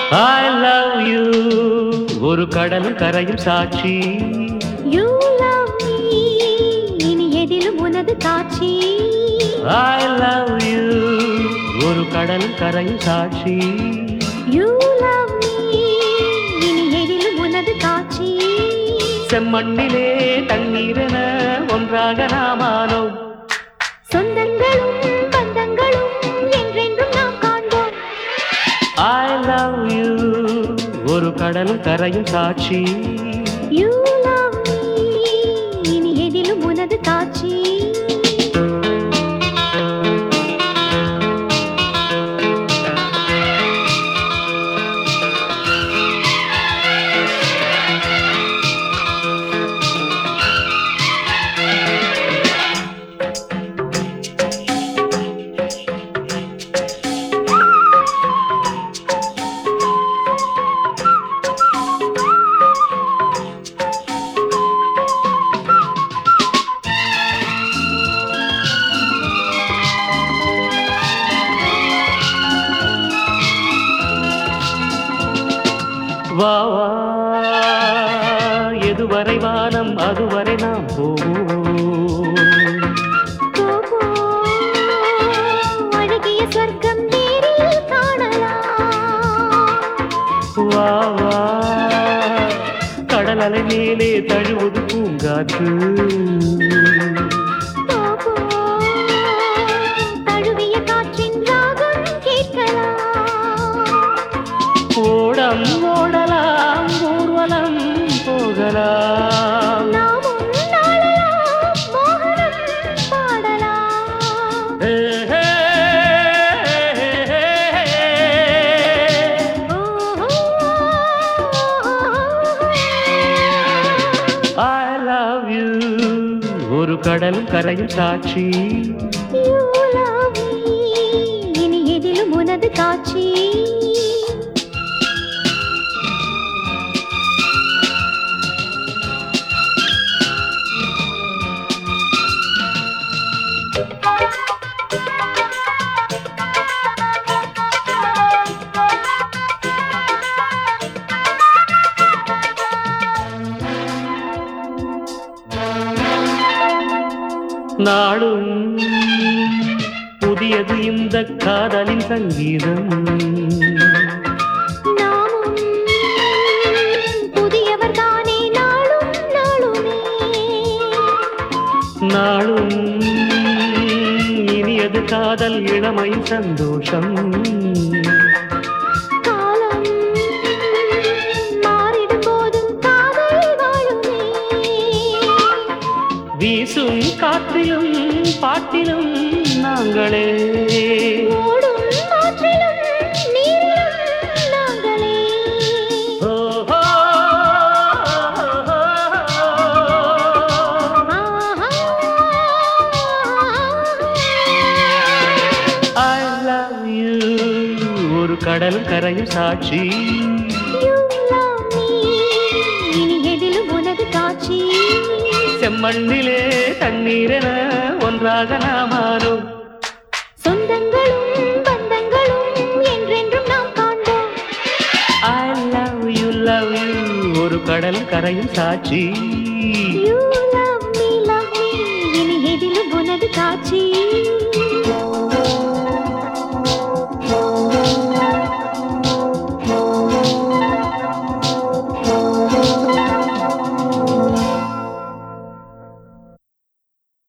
I love you ஒரு கடலும் கரையும் சாட்சி யூ லவ் மீ இனி எதிலும் உனது காட்சி ஐ லவ் யூ ஒரு கடலும் கரையும் சாட்சி யூ லவ் மீ இனி எதிலும் உனது காட்சி செம்மண்ணிலே தண்ணீரென ஒன்றாக நாமானோம் சொந்தங்களும் பந்தங்களும் என்றென்றும் நாம் காண்போம் ஐ லவ் யூ ஒரு கடலும் கரையும் சாட்சி யூ லவ் மீ இனி எதிலும் உனது காட்சி வா வா எதுவரை வானம் அதுவரை நாம் போவோம் போகோ அழகிய சொர்க்கம் நேரில் காணலாம் வா வா கடல் அலை மேலே தழுவது பூங்காற்று போகோ தழுவிய காற்றின் ராகம் கேட்கலாம் ஓடம் ஓடலாம் ஊர்வலம் போகலாம் நாமும் நாளலாம் மோகனம் பாடலாம் ஹே, ஹே, ஹே, ஹே. I love you ஒரு கடலும் கரையும் சாட்சி You love me. இனி எதிலும் உனது காட்சி நாளும் புதியது இந்த காதலின் சங்கீதம் நாமும் புதியவர் தானே நாளும் நாளுமே நாளும் இனியது காதல் இளமை சந்தோஷம் காலம் மாறிடும் போதும் காதல் வாழுமே வீசும் காற்றிலும் பாட்டிலும் நாங்களே ஓடும் ஆற்றிலும் நீரிலும் நாங்களே ஓ, ஓ, I love you ஒரு கடல் கரையும் சாட்சி You love me. இனி எதிலும் உனது காட்சி செம்மண்ணிலே தண்ணீரென ஒன்றாக நாமானோம் சொந்தங்களும் பந்தங்களும் என்றென்றும் நாம் காண்போம் I love you love you ஒரு கடல் கரையும் சாட்சி You love me, love me. இனி எதிலும் உனது காட்சி